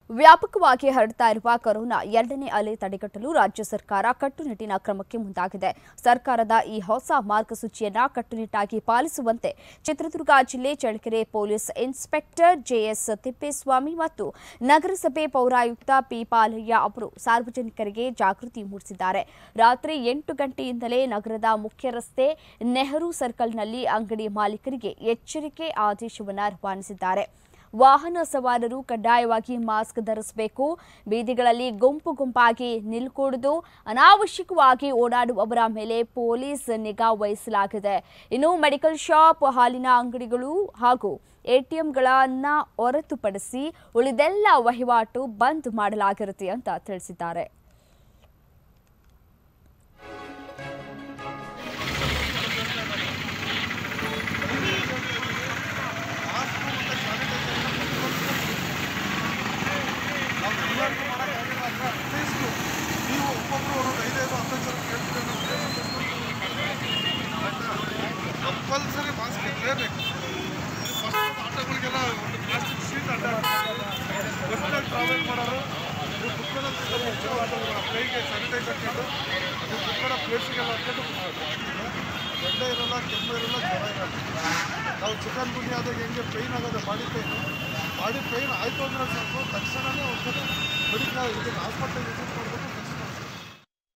ವ್ಯಾಪಕವಾಗಿ ಹರಡ್ತಾ ಇರುವ ಕೊರೋನಾ ಎರಡನೇ ಅಲೆ ತಡೆಗಟ್ಟಲು ರಾಜ್ಯ ಸರ್ಕಾರ ಕಟ್ಟುನಿಟ್ಟಿನ ಕ್ರಮಕ್ಕೆ ಮುಂದಾಗಿದೆ ಸರ್ಕಾರದ ಈ ಹೊಸ ಮಾರ್ಗಸೂಚಿಯನ್ನ ಕಟ್ಟುನಿಟ್ಟಾಗಿ ಪಾಲಿಸುವಂತೆ ಚಿತ್ರದುರ್ಗ ಜಿಲ್ಲೆ Challakere police inspector JS Thippeswamy ಮತ್ತು ನಗರಸಭೆ ಪೌರಾಯುಕ್ತ ಪಿ ಪಾಲಯ್ಯ ಅವರು ಸಾರ್ವಜನಿಕರಿಗೆ ಜಾಗೃತಿ ಮೂಡಿಸಿದ್ದಾರೆ ರಾತ್ರಿ ಎಂಟು ಗಂಟೆಯಿಂದಲೇ ನಗರದ ಮುಖ್ಯ ರಸ್ತೆ ನೆಹರು ಸರ್ಕಲ್ನಲ್ಲಿ ಅಂಗಡಿ ಮಾಲೀಕರಿಗೆ ಎಚ್ಚರಿಕೆ ಆದೇಶವನ್ನು ರವಾನಿಸಿದ್ದಾರೆ ವಾಹನ ಸವಾರರು ಕಡ್ಡಾಯವಾಗಿ ಮಾಸ್ಕ್ ಧರಿಸಬೇಕು ಬೀದಿಗಳಲ್ಲಿ ಗುಂಪು ಗುಂಪಾಗಿ ನಿಲ್ಕೂಡುದು ಅನಾವಶ್ಯಕವಾಗಿ ಓಡಾಡುವವರ ಮೇಲೆ ಪೊಲೀಸ್ ನಿಗಾ ವಹಿಸಲಾಗಿದೆ ಇನ್ನು ಮೆಡಿಕಲ್ ಶಾಪ್ ಹಾಲಿನ ಅಂಗಡಿಗಳು ಹಾಗೂ ಎಟಿಎಂಗಳನ್ನ ಹೊರತುಪಡಿಸಿ ಉಳಿದೆಲ್ಲ ವಹಿವಾಟು ಬಂದ್ ಮಾಡಲಾಗಿರುತ್ತೆ ಅಂತ ತಿಳಿಸಿದ್ದಾರೆ ನೀವು ಒಬ್ಬೊಬ್ರು ಒಂದು ಐದೈದು ಹತ್ತು ಜನ ಕೇಳ್ತೀರಿ ಕಂಪಲ್ಸರಿ ಮಾಸ್ಕ್ ಇರಲೇಬೇಕು ಫಸ್ಟ್ ಆಟೋಗಳಿಗೆಲ್ಲ ಒಂದು ಪ್ಲಾಸ್ಟಿಕ್ ಶೀಟ್ ಅಡ್ಡ ಬಸ್ನಲ್ಲಿ ಟ್ರಾವೆಲ್ ಮಾಡೋರು ನೀವು ಕುತ್ಕೊಳ್ಳೋ ಕೈಗೆ ಸ್ಯಾನಿಟೈಸರ್ ಹಾಕೊಂಡು ನೀವು ಕುತ್ಕೊಳ್ಳೋ ಪ್ಲೇಸಿಗೆಲ್ಲ ಹಾಕೊಂಡು ಗಡ್ಡೆ ಇರಲ್ಲ ಕೆಮ್ಮು ಇರಲ್ಲ ಜ್ವರ ಇರಲ್ಲ ನಾವು ಚಿಕನ್ ಗುಣಿ ಆದಾಗ ಹೆಂಗೆ ಪೈನ್ ಆಗೋದು ಬಾಡಿ ಪೈನು ಬಾಡಿ ಪೈನ್ ಆಯಿತು ಅಂದರೆ ಸಾಕು ತಕ್ಷಣವೇ ಒಂದು ಮೆಡಿಕಲ್ ಇದಕ್ಕೆ ಹಾಸ್ಪಿಟಲ್ ವಿಸಿಟ್